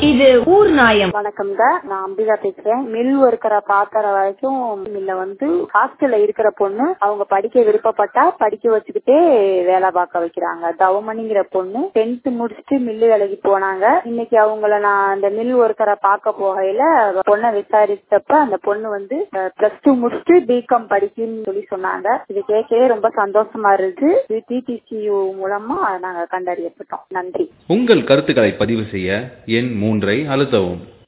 இது ஊர் நாயம் வணக்கம்ங்க நான் அம்பிகா பேசுறேன் மில் ஒர்க்கரை பாத்திர வரைக்கும் மில்ல வந்து ஹாஸ்டல்ல இருக்கிற பொண்ணு அவங்க படிக்க விருப்பப்பட்டா படிக்க வச்சுக்கிட்டே வேலை பார்க்க வைக்கிறாங்க தவமணிங்கிற பொண்ணு டென்த் முடிச்சுட்டு மில்லு வேலைக்கு போனாங்க இன்னைக்கு அவங்கள நான் அந்த மில் ஒர்க்கரை பார்க்க போகையில பொண்ணை விசாரிச்சப்ப அந்த பொண்ணு வந்து பிளஸ் டூ முடிச்சுட்டு பிகாம் படிக்குன்னு சொல்லி சொன்னாங்க இது கேட்கவே ரொம்ப சந்தோஷமா இருக்கு இது டிடிசியு மூலமா நாங்க கண்டறியப்பட்டோம் நன்றி உங்கள் கருத்துக்களை பதிவு செய்ய எண் மூன்றை அழுத்தவும்